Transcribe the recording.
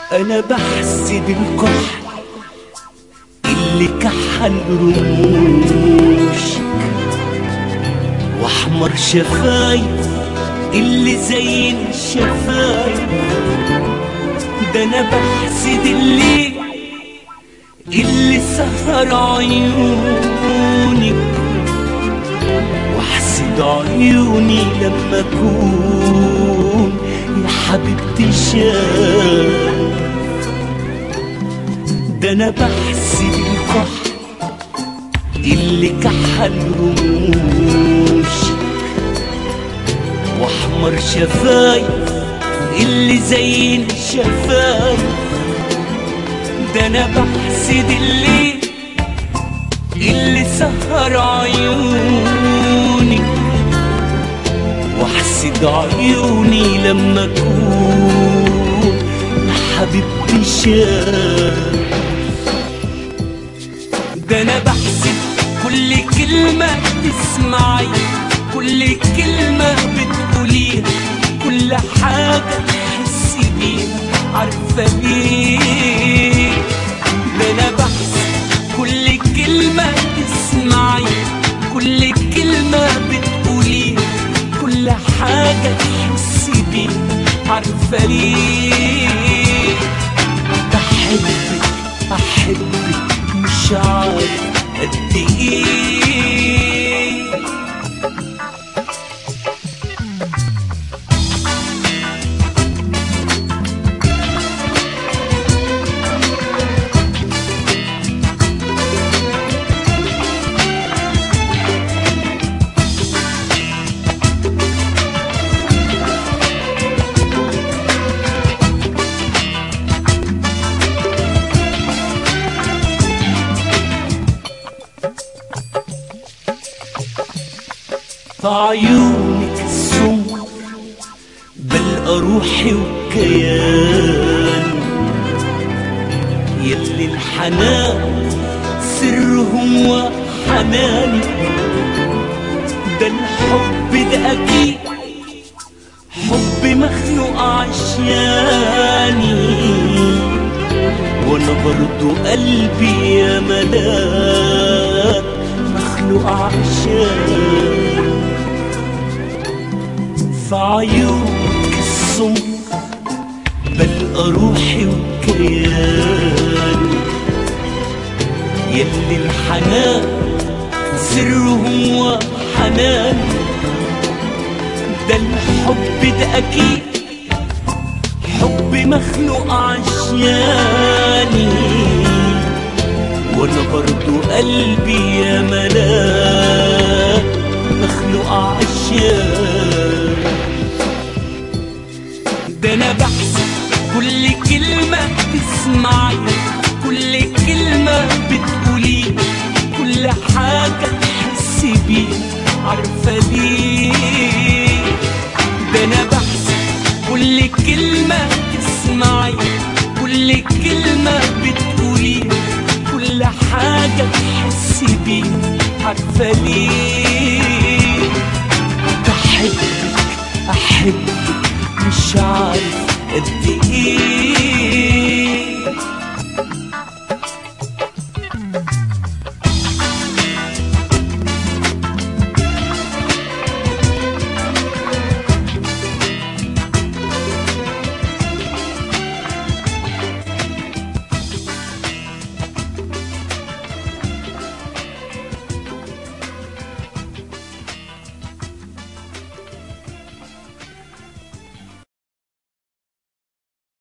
انا بحسد الكحل اللي كحل رموشك واحمر شفايف اللي زين شفايف ده انا بحسد اللي اللي سهر عيونك واحسد عيوني لما اكون يا حبيبتي شاف ده انا بحسد الكحل اللي كحل رموشك واحمر شفايف اللي زين شفايف ده انا بحسد اللي اللي سهر عيوني واحسد عيوني لما اكون يا حبيبتي شاف ده انا بحسد كل كلمة تسمعي كل كلمة بتقوليها كل حاجة تحسي بيها عارفة ليه ده انا بحسد كل كلمة تسمعي كل كلمة بتقوليها كل حاجة تحسي بيها عارفة ليه بحبك بحبك مش عارف قد ايه في عيونك السمر بلقى روحي وكيان يلي الحنان سرهم وحناني ده الحب ده أكيد حب مخلوق عشاني وانا برضو قلبي يا ملاك مخلوق عشاني في عيونك السمر بلقى روحي وكياني يلي الحنان سرهم وحنان ده الحب ده أكيد حب مخلوق عشاني وانا برضو قلبي يا ملاك مخلوق عشان ده انا بحسب كل كلمة تسمعي كل كلمة بتقولي كل حاجة تحسي بيها عارفة ليه ده انا بحسب كل كلمة تسمعي كل كلمة بتقولي كل حاجة تحسي بيها عارفة ليه بحبك أحبك مش عارف قد إيه